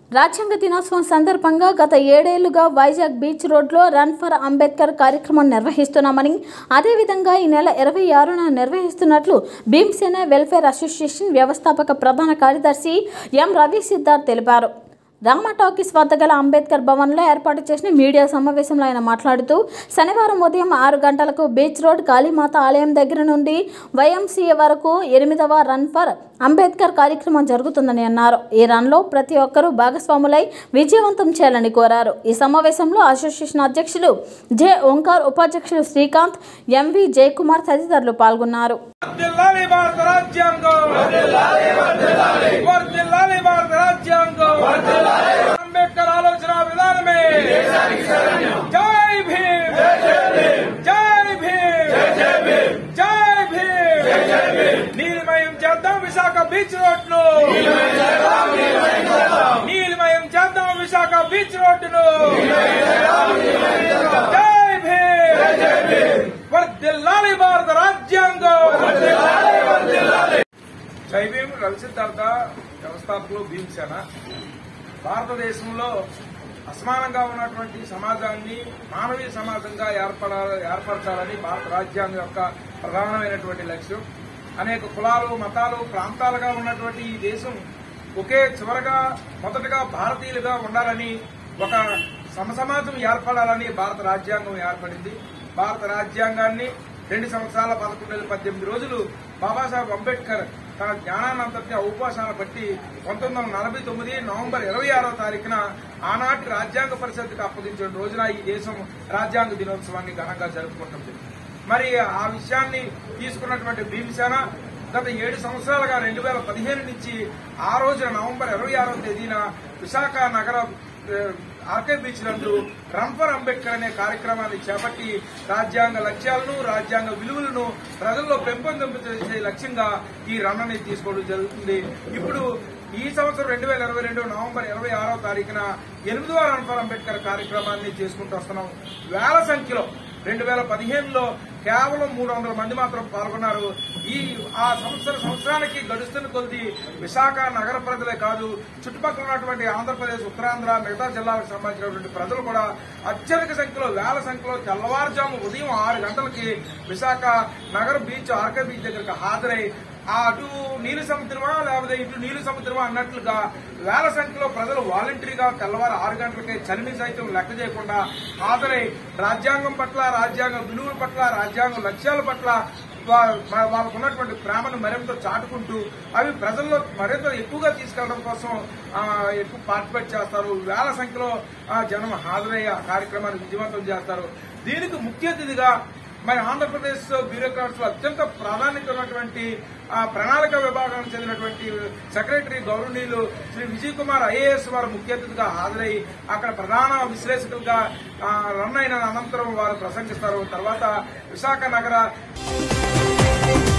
రాజ్యాంగ దినోత్సవం సందర్భంగా గత ఏడేళ్లుగా వైజాగ్ బీచ్ రోడ్లో రన్ ఫర్ అంబేద్కర్ కార్యక్రమం నిర్వహిస్తున్నామని అదేవిధంగా ఈ నెల ఇరవై ఆరున నిర్వహిస్తున్నట్లు భీమ్సేన వెల్ఫేర్ అసోసియేషన్ వ్యవస్థాపక ప్రధాన కార్యదర్శి ఎం రవి సిద్ధార్థ్ తెలిపారు రామ టాకీస్ వద్ద గల అంబేద్కర్ భవన్లో ఏర్పాటు చేసిన మీడియా సమావేశంలో ఆయన మాట్లాడుతూ శనివారం ఉదయం ఆరు గంటలకు బీచ్ రోడ్ కాళీమాత ఆలయం దగ్గర నుండి వైఎంసీఏ వరకు ఎనిమిదవ రన్ ఫర్ అంబేద్కర్ కార్యక్రమం జరుగుతుందని అన్నారు ఈ రన్లో ప్రతి ఒక్కరూ భాగస్వాములై విజయవంతం చేయాలని కోరారు ఈ సమావేశంలో అసోసియేషన్ అధ్యక్షులు జె ఓంకార్ ఉపాధ్యక్షులు శ్రీకాంత్ ఎంవి జయకుమార్ తదితరులు పాల్గొన్నారు వర్ధిల్లాలి భారత రాజ్యాంగం వర్ధిల్లాలి భారత రాజ్యాంగం అంబేద్కర్ ఆలోచన విధానమే జై భీమ్ జై భీమ్ జై భీమ్ నీలిమయం చేద్దాం విశాఖ బీచ్ రోడ్ను నీలిమయం చేద్దాం విశాఖ బీచ్ రోడ్డును జై భీమ్ వర్ధిల్లాలి భారత రాజ్యాంగం జై భీమ్ రవిసిద్ధార్థ వ్యవస్థాపకులు భీమసేన భారతదేశంలో అసమానంగా ఉన్నటువంటి సమాజాన్ని మానవీయ సమాజంగా ఏర్పడ ఏర్పరచాలని భారత రాజ్యాంగం యొక్క ప్రధానమైనటువంటి లక్ష్యం అనేక కులాలు మతాలు ప్రాంతాలుగా ఉన్నటువంటి ఈ దేశం ఒకే చివరగా మొదటగా భారతీయులుగా ఉండాలని ఒక సమసమాజం ఏర్పడాలని భారత రాజ్యాంగం ఏర్పడింది భారత రాజ్యాంగాన్ని రెండు సంవత్సరాల పదకొండు వేల పద్దెనిమిది రోజులు బాబాసాహెబ్ అంబేద్కర్ తన జ్ఞానాన్నంతటి ఔపాసన బట్టి పంతొమ్మిది వందల నలభై తొమ్మిది నవంబర్ ఇరవై ఆరో తారీఖున ఆనాటి రాజ్యాంగ పరిషత్తుకు అప్పగించిన రోజున ఈ దేశం రాజ్యాంగ దినోత్సవాన్ని ఘనంగా జరుపుకుంటుంది మరి ఆ విషయాన్ని తీసుకున్నటువంటి భీమసేన గత ఏడు సంవత్సరాలుగా రెండు వేల పదిహేను నుంచి ఆ రోజున నవంబర్ ఇరవై ఆరో తేదీన విశాఖ నగర ఆ, ఆర్కే బీచ్ నందు రన్ ఫర్ అంబేద్కర్ అనే కార్యక్రమాన్ని చేపట్టి రాజ్యాంగ లక్ష్యాలను రాజ్యాంగ విలువలను ప్రజల్లో పెంపొందింపజేసే లక్ష్యంగా ఈ రన్ అనేది తీసుకోవడం జరుగుతుంది ఇప్పుడు ఈ సంవత్సరం రెండు వేల ఇరవై రెండు నవంబర్ ఇరవై ఆరో తారీఖున ఎనిమిదవ రన్ ఫర్ అంబేద్కర్ కార్యక్రమాన్ని చేసుకుంటూ వస్తున్నాం వేల సంఖ్యలో రెండు వేల పదిహేనులో కేవలం మూడు వందల మంది మాత్రం పాల్గొన్నారు ఈ ఆ సంవత్సర సంవత్సరానికి గడుస్తున్న కొద్ది విశాఖ నగర ప్రజలే కాదు చుట్టుపక్కల ఉన్నటువంటి ఆంధ్రప్రదేశ్ ఉత్తరాంధ్ర మిగతా జిల్లాలకు సంబంధించినటువంటి ప్రజలు కూడా అత్యధిక సంఖ్యలో వేల సంఖ్యలో తెల్లవారుజాము ఉదయం ఆరు గంటలకి విశాఖ నగర బీచ్ ఆర్కే బీచ్ దగ్గరకు హాజరై ఆ అటు నీలి సముద్రమా లేకపోతే ఇటు నీలి సముద్రమా అన్నట్లుగా వేల సంఖ్యలో ప్రజలు వాలంటరీగా తెల్లవారు ఆరు గంటలకే చలిని సైతం లెక్క చేయకుండా హాజరై రాజ్యాంగం పట్ల రాజ్యాంగ విలువల పట్ల రాజ్యాంగ లక్ష్యాల పట్ల వా- వా- వాళ్ళకు ఉన్నటువంటి ప్రేమను మరింత చాటుకుంటూ అవి ప్రజల్లో మరింత ఎక్కువగా తీసుకెళ్లడం కోసం ఆ, ఎక్కువ పార్టిసిపేట్ చేస్తారు వేల సంఖ్యలో ఆ, జనం హాజరయ్యి ఆ కార్యక్రమాన్ని విజయవంతం చేస్తారు దీనికి ముఖ్య అతిథిగా మరి ఆంధ్రప్రదేశ్ బ్యూరోక్రాట్స్ లో అత్యంత ప్రాధాన్యత ఉన్నటువంటి ఆ ప్రణాళిక విభాగానికి చెందినటువంటి సెక్రటరీ గౌరవనీయులు శ్రీ విజయ్ కుమార్ ఐఏఎస్ వారు ముఖ్య అతిథిగా హాజరై అక్కడ ప్రధాన విశ్లేషకులుగా ఆ, రన్ అయిన అనంతరం వారు ప్రసంగిస్తారు తర్వాత విశాఖ నగర